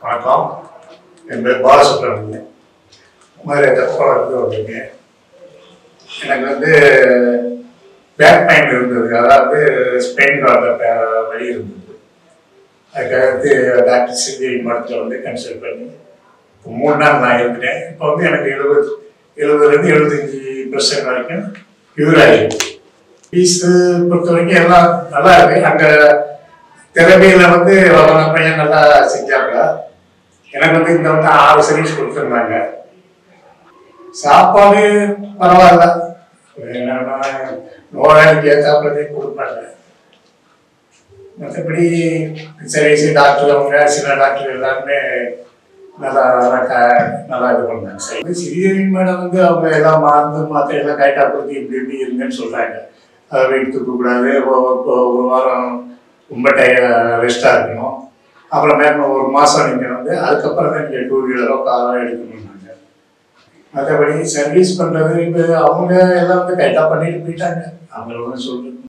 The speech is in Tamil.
வணக்கம் என் பேர் பாலசுப்ரமணியன் மாதிரி தப்பாளருக்கு வந்திருக்கேன் எனக்கு வந்து பேக் பெயின் இருந்தது அதாவது ஸ்பெயின் வர வழி இருந்தது அதுக்கடுத்து டாக்டர் சிவி மடத்தில் வந்து கன்சல்ட் பண்ணி இப்போ மூணு நாள் நான் இருந்துட்டேன் இப்போ வந்து எனக்கு எழுபது எழுபதுலேருந்து எழுபத்தஞ்சி பர்சன்ட் வரைக்கும் க்யூர் ஆகிடுச்சு ஃபீஸு பொறுத்த வரைக்கும் எல்லாம் நல்லா இருக்கு அங்கே திறமையில வந்து அவங்க பையன் நல்லா செஞ்சாங்க எனக்கு வந்து இந்த வந்து ஆறு சர்வீஸ் கொடுத்துருந்தாங்க சாப்பாடு பரவாயில்ல என்னன்னா நோயாளிக்கு ஏற்றாப்புலதே கொடுப்பாங்க மற்றபடி சர்வீஸ் டாக்டர் அவங்க சில டாக்டர் எல்லாருமே நல்லா நல்லா க- நல்லா இது பண்ணாங்க சரி சிறியரின் மேடம் வந்து அவங்க எல்லாம் மருந்து மாத்திரை எல்லாம் கரெக்டாக கொடுத்து இப்படி இப்படி இருங்கன்னு சொல்றாங்க அதை வெயிட் தூக்கக்கூடாது ஒ- ஒ- ஒரு வாரம் ரொம்ப டய ரெஸ்டாக இருக்கணும் அப்புறம் மேலும் ஒரு மாதம் நீங்கள் வந்து அதுக்கப்புறம் தான் நீங்கள் டூ வீலரோ காரோ எடுக்கணும்னாங்க மற்றபடி சர்வீஸ் பண்ணுறது இப்போ அவங்க எல்லாம் வந்து கரெக்டாக பண்ணிட்டு போயிட்டாங்க அவங்கள ஒன்றும் சொல்றது